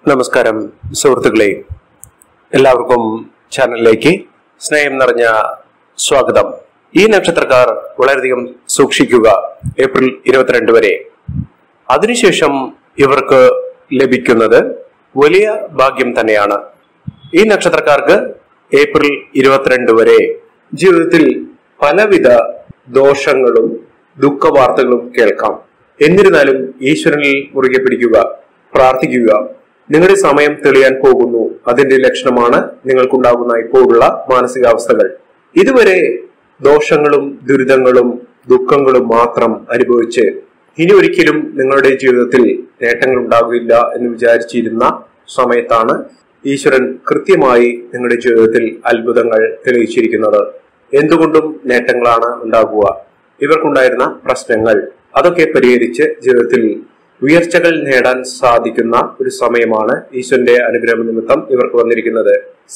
നമസ്കാരം സുഹൃത്തുക്കളെ എല്ലാവർക്കും ചാനലിലേക്ക് സ്നേഹം നിറഞ്ഞ സ്വാഗതം ഈ നക്ഷത്രക്കാർ വളരെയധികം സൂക്ഷിക്കുക ഏപ്രിൽ ഇരുപത്തിരണ്ട് വരെ അതിനുശേഷം ഇവർക്ക് ലഭിക്കുന്നത് വലിയ ഭാഗ്യം തന്നെയാണ് ഈ നക്ഷത്രക്കാർക്ക് ഏപ്രിൽ ഇരുപത്തിരണ്ട് വരെ ജീവിതത്തിൽ പലവിധ ദോഷങ്ങളും ദുഃഖവാർത്തകളും കേൾക്കാം എന്നിരുന്നാലും ഈശ്വരനിൽ മുറുകെ പിടിക്കുക പ്രാർത്ഥിക്കുക നിങ്ങളുടെ സമയം തെളിയാൻ പോകുന്നു അതിന്റെ ലക്ഷണമാണ് നിങ്ങൾക്കുണ്ടാകുന്ന ഇപ്പോഴുള്ള മാനസികാവസ്ഥകൾ ഇതുവരെ ദോഷങ്ങളും ദുരിതങ്ങളും ദുഃഖങ്ങളും മാത്രം അനുഭവിച്ച് ഇനി ഒരിക്കലും നിങ്ങളുടെ ജീവിതത്തിൽ നേട്ടങ്ങൾ ഉണ്ടാകില്ല എന്ന് വിചാരിച്ചിരുന്ന സമയത്താണ് ഈശ്വരൻ കൃത്യമായി നിങ്ങളുടെ ജീവിതത്തിൽ അത്ഭുതങ്ങൾ തെളിയിച്ചിരിക്കുന്നത് എന്തുകൊണ്ടും നേട്ടങ്ങളാണ് ഉണ്ടാകുക ഇവർക്കുണ്ടായിരുന്ന പ്രശ്നങ്ങൾ അതൊക്കെ പരിഹരിച്ച് ജീവിതത്തിൽ ഉയർച്ചകൾ നേടാൻ സാധിക്കുന്ന ഒരു സമയമാണ് ഈശ്വരന്റെ അനുഗ്രഹം നിമിത്തം ഇവർക്ക് വന്നിരിക്കുന്നത്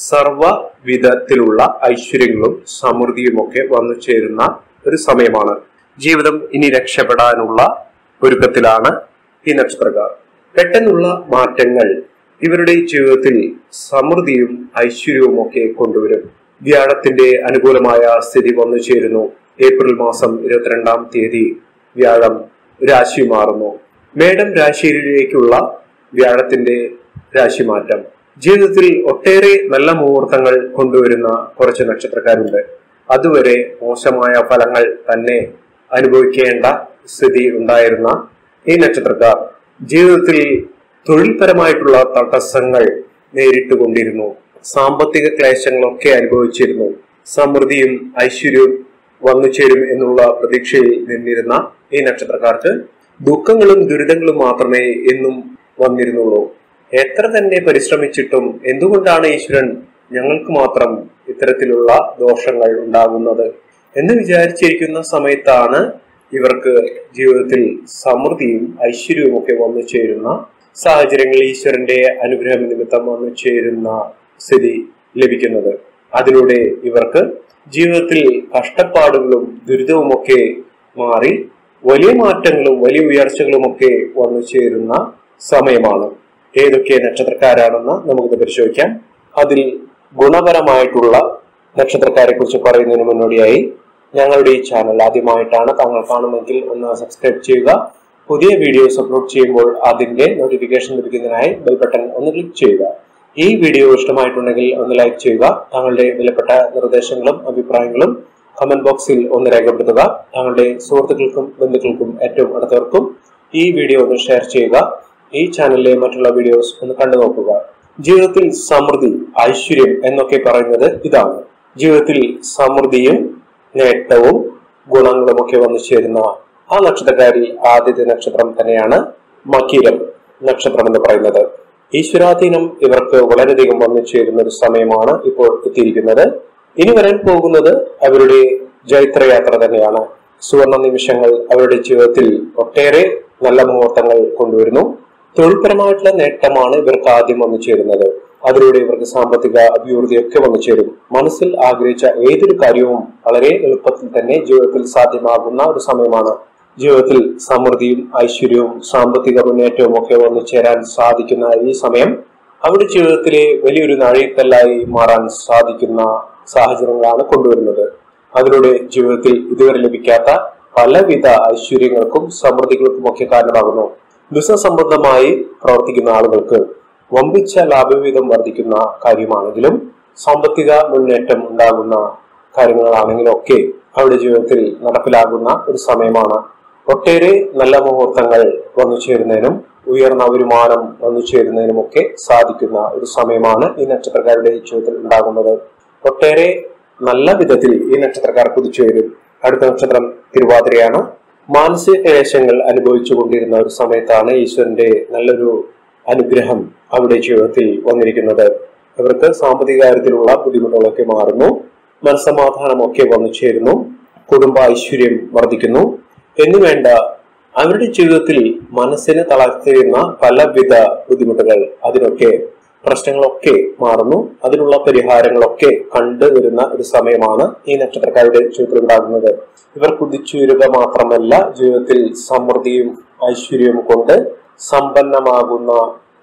സർവ്വവിധത്തിലുള്ള ഐശ്വര്യങ്ങളും സമൃദ്ധിയുമൊക്കെ വന്നു ചേരുന്ന ഒരു സമയമാണ് ജീവിതം ഇനി രക്ഷപ്പെടാനുള്ള ഒരുക്കത്തിലാണ് ഈ നക്ഷത്രക്കാർ പെട്ടെന്നുള്ള മാറ്റങ്ങൾ ഇവരുടെ ജീവിതത്തിൽ സമൃദ്ധിയും ഐശ്വര്യവും ഒക്കെ കൊണ്ടുവരും വ്യാഴത്തിന്റെ അനുകൂലമായ സ്ഥിതി വന്നു ചേരുന്നു ഏപ്രിൽ മാസം ഇരുപത്തിരണ്ടാം തീയതി വ്യാഴം രാശി മാറുന്നു മേടം രാശിയിലേക്കുള്ള വ്യാഴത്തിന്റെ രാശിമാറ്റം ജീവിതത്തിൽ ഒട്ടേറെ നല്ല മുഹൂർത്തങ്ങൾ കൊണ്ടുവരുന്ന കുറച്ച് നക്ഷത്രക്കാരുണ്ട് അതുവരെ മോശമായ ഫലങ്ങൾ തന്നെ അനുഭവിക്കേണ്ട സ്ഥിതി ഉണ്ടായിരുന്ന ഈ നക്ഷത്രക്കാർ ജീവിതത്തിൽ തൊഴിൽപരമായിട്ടുള്ള തടസ്സങ്ങൾ നേരിട്ടുകൊണ്ടിരുന്നു സാമ്പത്തിക ക്ലേശങ്ങളൊക്കെ അനുഭവിച്ചിരുന്നു സമൃദ്ധിയും ഐശ്വര്യവും വന്നു ചേരും എന്നുള്ള പ്രതീക്ഷയിൽ നിന്നിരുന്ന ഈ നക്ഷത്രക്കാർക്ക് ദുഃഖങ്ങളും ദുരിതങ്ങളും മാത്രമേ എന്നും വന്നിരുന്നുള്ളൂ എത്ര തന്നെ പരിശ്രമിച്ചിട്ടും എന്തുകൊണ്ടാണ് ഈശ്വരൻ ഞങ്ങൾക്ക് മാത്രം ഇത്തരത്തിലുള്ള ദോഷങ്ങൾ ഉണ്ടാകുന്നത് എന്ന് വിചാരിച്ചിരിക്കുന്ന സമയത്താണ് ഇവർക്ക് ജീവിതത്തിൽ സമൃദ്ധിയും ഐശ്വര്യവും ഒക്കെ വന്നു ചേരുന്ന സാഹചര്യങ്ങൾ ഈശ്വരന്റെ അനുഗ്രഹം നിമിത്തം വന്നു ചേരുന്ന സ്ഥിതി ലഭിക്കുന്നത് അതിലൂടെ ഇവർക്ക് ജീവിതത്തിൽ കഷ്ടപ്പാടുകളും ദുരിതവുമൊക്കെ മാറി വലിയ മാറ്റങ്ങളും വലിയ ഉയർച്ചകളും ഒക്കെ വന്നു ചേരുന്ന സമയമാണ് ഏതൊക്കെ നക്ഷത്രക്കാരാണെന്ന് നമുക്കിത് പരിശോധിക്കാം അതിൽ ഗുണപരമായിട്ടുള്ള നക്ഷത്രക്കാരെ കുറിച്ച് പറയുന്നതിന് മുന്നോടിയായി ഞങ്ങളുടെ ഈ ചാനൽ ആദ്യമായിട്ടാണ് താങ്കൾ കാണുമെങ്കിൽ ഒന്ന് സബ്സ്ക്രൈബ് ചെയ്യുക പുതിയ വീഡിയോസ് അപ്ലോഡ് ചെയ്യുമ്പോൾ അതിന്റെ നോട്ടിഫിക്കേഷൻ ലഭിക്കുന്നതിനായി ബെൽ ബട്ടൺ ഒന്ന് ക്ലിക്ക് ചെയ്യുക ഈ വീഡിയോ ഇഷ്ടമായിട്ടുണ്ടെങ്കിൽ ഒന്ന് ലൈക്ക് ചെയ്യുക താങ്കളുടെ വിലപ്പെട്ട നിർദ്ദേശങ്ങളും അഭിപ്രായങ്ങളും കമന്റ് ബോക്സിൽ ഒന്ന് രേഖപ്പെടുത്തുക താങ്കളുടെ സുഹൃത്തുക്കൾക്കും ബന്ധുക്കൾക്കും ഏറ്റവും അടുത്തവർക്കും ഈ വീഡിയോ ഒന്ന് ഷെയർ ചെയ്യുക ഈ ചാനലിലെ മറ്റുള്ള വീഡിയോസ് ഒന്ന് കണ്ടു നോക്കുക ജീവിതത്തിൽ സമൃദ്ധി ഐശ്വര്യം എന്നൊക്കെ പറയുന്നത് ഇതാണ് ജീവിതത്തിൽ സമൃദ്ധിയും നേട്ടവും ഗുണങ്ങളും ഒക്കെ വന്നു ചേരുന്ന ആ നക്ഷത്രക്കാരിൽ ആദ്യത്തെ നക്ഷത്രം തന്നെയാണ് മക്കീരം നക്ഷത്രം എന്ന് പറയുന്നത് ഈശ്വരാധീനം ഇവർക്ക് വളരെയധികം വന്നു ചേരുന്ന ഒരു സമയമാണ് ഇപ്പോൾ എത്തിയിരിക്കുന്നത് ഇനി വരാൻ പോകുന്നത് അവരുടെ ജൈത്രയാത്ര തന്നെയാണ് സുവർണ നിമിഷങ്ങൾ അവരുടെ ജീവിതത്തിൽ ഒട്ടേറെ നല്ല മുഹൂർത്തങ്ങൾ കൊണ്ടുവരുന്നു തൊഴിൽപരമായിട്ടുള്ള നേട്ടമാണ് ഇവർക്ക് ആദ്യം വന്നു ചേരുന്നത് അതിലൂടെ ഇവർക്ക് സാമ്പത്തിക അഭിവൃദ്ധിയൊക്കെ വന്നു ചേരും മനസ്സിൽ ആഗ്രഹിച്ച ഏതൊരു കാര്യവും വളരെ എളുപ്പത്തിൽ തന്നെ ജീവിതത്തിൽ സാധ്യമാകുന്ന ഒരു സമയമാണ് ജീവിതത്തിൽ സമൃദ്ധിയും ഐശ്വര്യവും സാമ്പത്തിക മുന്നേറ്റവും ഒക്കെ വന്നു ചേരാൻ സാധിക്കുന്ന ഈ സമയം അവരുടെ ജീവിതത്തിലെ വലിയൊരു നാഴികക്കല്ലായി മാറാൻ സാധിക്കുന്ന സാഹചര്യങ്ങളാണ് കൊണ്ടുവരുന്നത് അതിലൂടെ ജീവിതത്തിൽ ഇതുവരെ ലഭിക്കാത്ത പലവിധ ഐശ്വര്യങ്ങൾക്കും സമൃദ്ധികൾക്കും ഒക്കെ കാരണമാകുന്നു ബിസിനസ് സംബന്ധമായി പ്രവർത്തിക്കുന്ന ആളുകൾക്ക് വമ്പിച്ച ലാഭവിഹിതം വർദ്ധിക്കുന്ന കാര്യമാണെങ്കിലും സാമ്പത്തിക മുന്നേറ്റം ഉണ്ടാകുന്ന കാര്യങ്ങളാണെങ്കിലും ഒക്കെ അവരുടെ ജീവിതത്തിൽ നടപ്പിലാകുന്ന ഒരു സമയമാണ് ഒട്ടേറെ നല്ല മുഹൂർത്തങ്ങൾ വന്നു ചേരുന്നതിനും ഉയർന്ന വരുമാനം വന്നു ചേരുന്നതിനും ഒക്കെ സാധിക്കുന്ന ഒരു സമയമാണ് ഈ നക്ഷത്രക്കാരുടെ ജീവിതത്തിൽ ഉണ്ടാകുന്നത് ഒട്ടേറെ നല്ല വിധത്തിൽ ഈ നക്ഷത്രക്കാർ കുതിച്ചുയരും അടുത്ത നക്ഷത്രം തിരുവാതിരയാണ് മാനസിക ക്ലേശങ്ങൾ അനുഭവിച്ചു കൊണ്ടിരുന്ന ഒരു സമയത്താണ് ഈശ്വരന്റെ നല്ലൊരു അനുഗ്രഹം അവരുടെ ജീവിതത്തിൽ വന്നിരിക്കുന്നത് ഇവർക്ക് സാമ്പത്തിക കാര്യത്തിലുള്ള ബുദ്ധിമുട്ടുകളൊക്കെ മാറുന്നു മനസ്സമാധാനമൊക്കെ വന്നു ചേരുന്നു കുടുംബ ഐശ്വര്യം വർദ്ധിക്കുന്നു എന്നുവേണ്ട അവരുടെ ജീവിതത്തിൽ മനസ്സിനെ തളർത്തിയിരുന്ന പലവിധ ബുദ്ധിമുട്ടുകൾ അതിനൊക്കെ പ്രശ്നങ്ങളൊക്കെ മാറുന്നു അതിനുള്ള പരിഹാരങ്ങളൊക്കെ കണ്ടുവരുന്ന ഒരു സമയമാണ് ഈ നക്ഷത്രക്കാരുടെ ജീവിതത്തിൽ ഉണ്ടാകുന്നത് ഇവർ കുതിച്ചുയരുക മാത്രമല്ല ജീവിതത്തിൽ സമൃദ്ധിയും ഐശ്വര്യവും കൊണ്ട് സമ്പന്നമാകുന്ന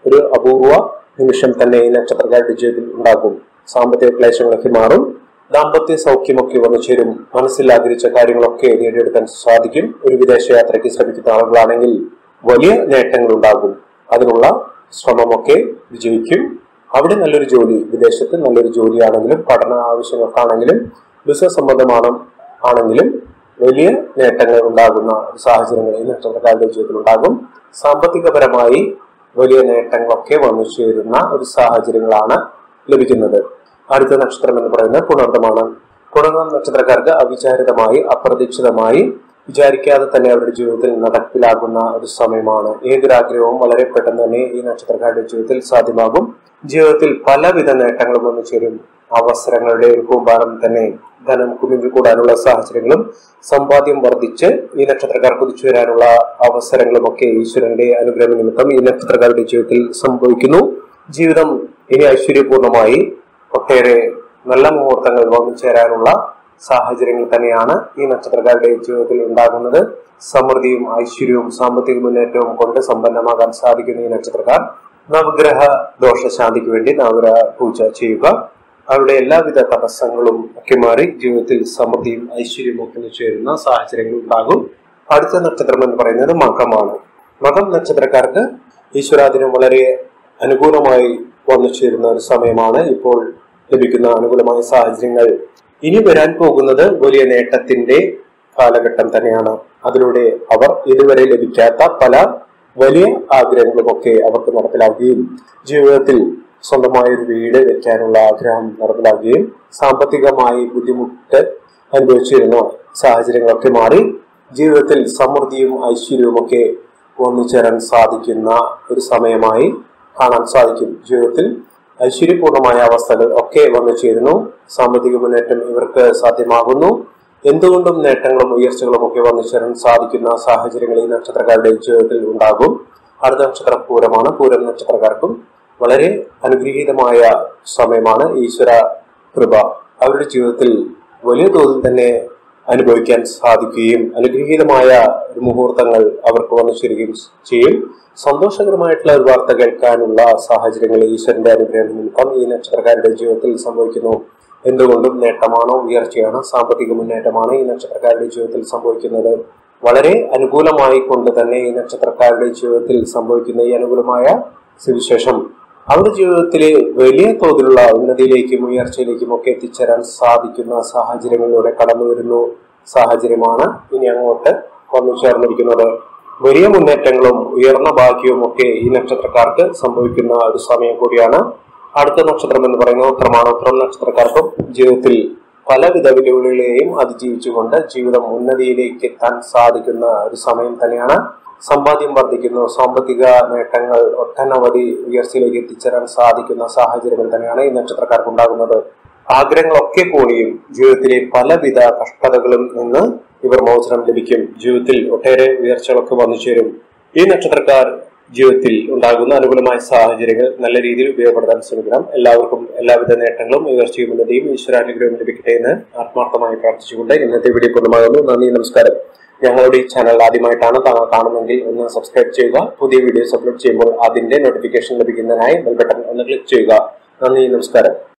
ഒരു അപൂർവ നിമിഷം തന്നെ ഈ നക്ഷത്രക്കാരുടെ ജീവിതത്തിൽ ഉണ്ടാകും സാമ്പത്തിക ക്ലേശങ്ങളൊക്കെ മാറും ദാമ്പത്യ സൗഖ്യമൊക്കെ വന്നു ചേരും മനസ്സിൽ ആഗ്രഹിച്ച കാര്യങ്ങളൊക്കെ നേടിയെടുക്കാൻ സാധിക്കും ഒരു വിദേശ യാത്രയ്ക്ക് ശ്രമിക്കുന്ന ആളുകളാണെങ്കിൽ വലിയ നേട്ടങ്ങൾ ഉണ്ടാകും അതിനുള്ള ശ്രമമൊക്കെ വിജയിക്കും അവിടെ നല്ലൊരു ജോലി വിദേശത്ത് നല്ലൊരു ജോലിയാണെങ്കിലും പഠന ആവശ്യങ്ങൾക്കാണെങ്കിലും ബിസിനസ് സംബന്ധമാണ് ആണെങ്കിലും വലിയ നേട്ടങ്ങൾ ഉണ്ടാകുന്ന സാഹചര്യങ്ങൾ ഈ നക്ഷത്രക്കാരുടെ ജീവിതത്തിൽ ഉണ്ടാകും സാമ്പത്തികപരമായി വലിയ നേട്ടങ്ങളൊക്കെ വന്നു ചേരുന്ന ഒരു സാഹചര്യങ്ങളാണ് ലഭിക്കുന്നത് അടുത്ത നക്ഷത്രം എന്ന് പറയുന്നത് പുണർദമാണ് പുണർദം നക്ഷത്രക്കാർക്ക് അവിചാരിതമായി അപ്രതീക്ഷിതമായി വിചാരിക്കാതെ തന്നെ അവരുടെ ജീവിതത്തിൽ നടപ്പിലാകുന്ന ഒരു സമയമാണ് ഏതൊരാഗ്രഹവും വളരെ പെട്ടെന്ന് തന്നെ ഈ നക്ഷത്രക്കാരുടെ ജീവിതത്തിൽ സാധ്യമാകും ജീവിതത്തിൽ പലവിധ നേട്ടങ്ങളും വന്നു ചേരും അവസരങ്ങളുടെ ഒരു കൂമ്പാരം തന്നെ ധനം കുമിഞ്ഞു കൂടാനുള്ള സാഹചര്യങ്ങളും സമ്പാദ്യം വർദ്ധിച്ച് ഈ നക്ഷത്രക്കാർ കുതിച്ചു വരാനുള്ള അവസരങ്ങളും ഒക്കെ ഈശ്വരന്റെ അനുഗ്രഹ നിമിത്തം ഈ നക്ഷത്രക്കാരുടെ ജീവിതത്തിൽ സംഭവിക്കുന്നു ജീവിതം ഇനി ഐശ്വര്യപൂർണമായി ഒട്ടേറെ നല്ല മുഹൂർത്തങ്ങൾ വന്നു ചേരാനുള്ള സാഹചര്യങ്ങൾ തന്നെയാണ് ഈ നക്ഷത്രക്കാരുടെ ജീവിതത്തിൽ ഉണ്ടാകുന്നത് സമൃദ്ധിയും ഐശ്വര്യവും സാമ്പത്തിക മുന്നേറ്റവും കൊണ്ട് സമ്പന്നമാകാൻ സാധിക്കുന്ന ഈ നക്ഷത്രക്കാർ നവഗ്രഹ ദോഷശാന്തിക്ക് വേണ്ടി നവഗ്രഹ പൂജ ചെയ്യുക അവരുടെ എല്ലാവിധ തടസ്സങ്ങളും ഒക്കെ മാറി ജീവിതത്തിൽ സമൃദ്ധിയും ഐശ്വര്യവും ഒക്കെ ചേരുന്ന സാഹചര്യങ്ങൾ ഉണ്ടാകും അടുത്ത നക്ഷത്രം എന്ന് പറയുന്നത് മകമാണ് മകം നക്ഷത്രക്കാർക്ക് ഈശ്വരാദിനം വളരെ അനുകൂലമായി വന്നു ചേരുന്ന ഒരു സമയമാണ് ഇപ്പോൾ ലഭിക്കുന്ന അനുകൂലമായ സാഹചര്യങ്ങൾ ഇനി വരാൻ പോകുന്നത് വലിയ നേട്ടത്തിന്റെ കാലഘട്ടം തന്നെയാണ് അതിലൂടെ അവർ ഇതുവരെ ലഭിക്കാത്ത പല വലിയ ആഗ്രഹങ്ങളുമൊക്കെ അവർക്ക് നടപ്പിലാക്കുകയും ജീവിതത്തിൽ സ്വന്തമായ ഒരു വീട് വെക്കാനുള്ള ആഗ്രഹം നടപ്പിലാക്കുകയും സാമ്പത്തികമായി ബുദ്ധിമുട്ട് അനുഭവിച്ചിരുന്ന സാഹചര്യങ്ങളൊക്കെ മാറി ജീവിതത്തിൽ സമൃദ്ധിയും ഐശ്വര്യവും ഒക്കെ ഒന്നുചേരാൻ സാധിക്കുന്ന ഒരു സമയമായി കാണാൻ സാധിക്കും ജീവിതത്തിൽ ഐശ്വര്യപൂർണമായ അവസ്ഥകൾ ഒക്കെ വന്നു ചേരുന്നു സാമ്പത്തിക മുന്നേറ്റം ഇവർക്ക് സാധ്യമാകുന്നു എന്തുകൊണ്ടും നേട്ടങ്ങളും ഉയർച്ചകളും ഒക്കെ വന്നു ചേരാൻ സാധിക്കുന്ന സാഹചര്യങ്ങൾ ഈ നക്ഷത്രക്കാരുടെ ജീവിതത്തിൽ ഉണ്ടാകും അടുത്ത നക്ഷത്രം പൂരമാണ് പൂരം നക്ഷത്രക്കാർക്കും വളരെ അനുഗ്രഹീതമായ സമയമാണ് ഈശ്വര കൃപ അവരുടെ ജീവിതത്തിൽ വലിയ തോതിൽ തന്നെ അനുഭവിക്കാൻ സാധിക്കുകയും അനുഗ്രഹീതമായ ഒരു മുഹൂർത്തങ്ങൾ അവർക്ക് വന്നു ചേരുകയും ചെയ്യും സന്തോഷകരമായിട്ടുള്ള ഒരു വാർത്ത കേൾക്കാനുള്ള സാഹചര്യങ്ങൾ ഈശ്വരന്റെ അനുഗ്രഹം നിമിത്തം ഈ നക്ഷത്രക്കാരുടെ ജീവിതത്തിൽ സംഭവിക്കുന്നു എന്തുകൊണ്ടും നേട്ടമാണോ ഉയർച്ചയാണോ സാമ്പത്തിക മുന്നേറ്റമാണ് ഈ നക്ഷത്രക്കാരുടെ ജീവിതത്തിൽ സംഭവിക്കുന്നത് വളരെ അനുകൂലമായി കൊണ്ട് തന്നെ ഈ നക്ഷത്രക്കാരുടെ ജീവിതത്തിൽ സംഭവിക്കുന്ന ഈ അനുകൂലമായ സുവിശേഷം അവരുടെ ജീവിതത്തിലെ വലിയ തോതിലുള്ള ഉന്നതിയിലേക്കും ഉയർച്ചയിലേക്കും ഒക്കെ എത്തിച്ചേരാൻ സാധിക്കുന്ന സാഹചര്യങ്ങളിലൂടെ കടന്നു വരുന്നു സാഹചര്യമാണ് ഇനി അങ്ങോട്ട് വന്നു ചേർന്നിരിക്കുന്നത് വലിയ മുന്നേറ്റങ്ങളും ഉയർന്ന ഭാഗ്യവും ഒക്കെ ഈ നക്ഷത്രക്കാർക്ക് സംഭവിക്കുന്ന ഒരു സമയം കൂടിയാണ് അടുത്ത നക്ഷത്രം എന്ന് പറയുന്നത് ഉത്തരമാണ് ഉത്തരം നക്ഷത്രക്കാർക്കും ജീവിതത്തിൽ പലവിധ വെല്ലുവിളികളെയും അതിജീവിച്ചുകൊണ്ട് ജീവിതം ഉന്നതിയിലേക്ക് എത്താൻ സാധിക്കുന്ന ഒരു സമയം തന്നെയാണ് സമ്പാദ്യം വർദ്ധിക്കുന്നു സാമ്പത്തിക നേട്ടങ്ങൾ ഒട്ടനവധി ഉയർച്ചയിലേക്ക് എത്തിച്ചേരാൻ സാധിക്കുന്ന സാഹചര്യങ്ങൾ തന്നെയാണ് ഈ നക്ഷത്രക്കാർക്ക് ഉണ്ടാകുന്നത് ആഗ്രഹങ്ങളൊക്കെ കൂടിയും ജീവിതത്തിലെ പലവിധ കഷ്ടതകളും നിന്ന് ഇവർ മോചനം ലഭിക്കും ജീവിതത്തിൽ ഒട്ടേറെ ഉയർച്ചകളൊക്കെ വന്നു ചേരും ഈ നക്ഷത്രക്കാർ ജീവിതത്തിൽ ഉണ്ടാകുന്ന അനുകൂലമായ സാഹചര്യങ്ങൾ നല്ല രീതിയിൽ ഉപയോഗപ്പെടുത്താൻ ശ്രമിക്കണം എല്ലാവർക്കും എല്ലാവിധ നേട്ടങ്ങളും ഉയർച്ചയും ഉന്നതിയും ഈശ്വരാനുഗ്രഹവും ലഭിക്കട്ടെ എന്ന് ആത്മാർത്ഥമായി പ്രാർത്ഥിച്ചുകൊണ്ട് ഇന്നത്തെ വീഡിയോ പൂർണ്ണമാകുന്നു നന്ദി നമസ്കാരം ഞങ്ങളുടെ ഈ ചാനൽ ആദ്യമായിട്ടാണ് താങ്കൾ കാണുമെങ്കിൽ ഒന്ന് സബ്സ്ക്രൈബ് ചെയ്യുക പുതിയ വീഡിയോസ് അപ്ലോഡ് ചെയ്യുമ്പോൾ അതിന്റെ നോട്ടിഫിക്കേഷൻ ലഭിക്കുന്നതിനായി ബെൽ ബട്ടൺ ഒന്ന് ക്ലിക്ക് ചെയ്യുക നന്ദി നമസ്കാരം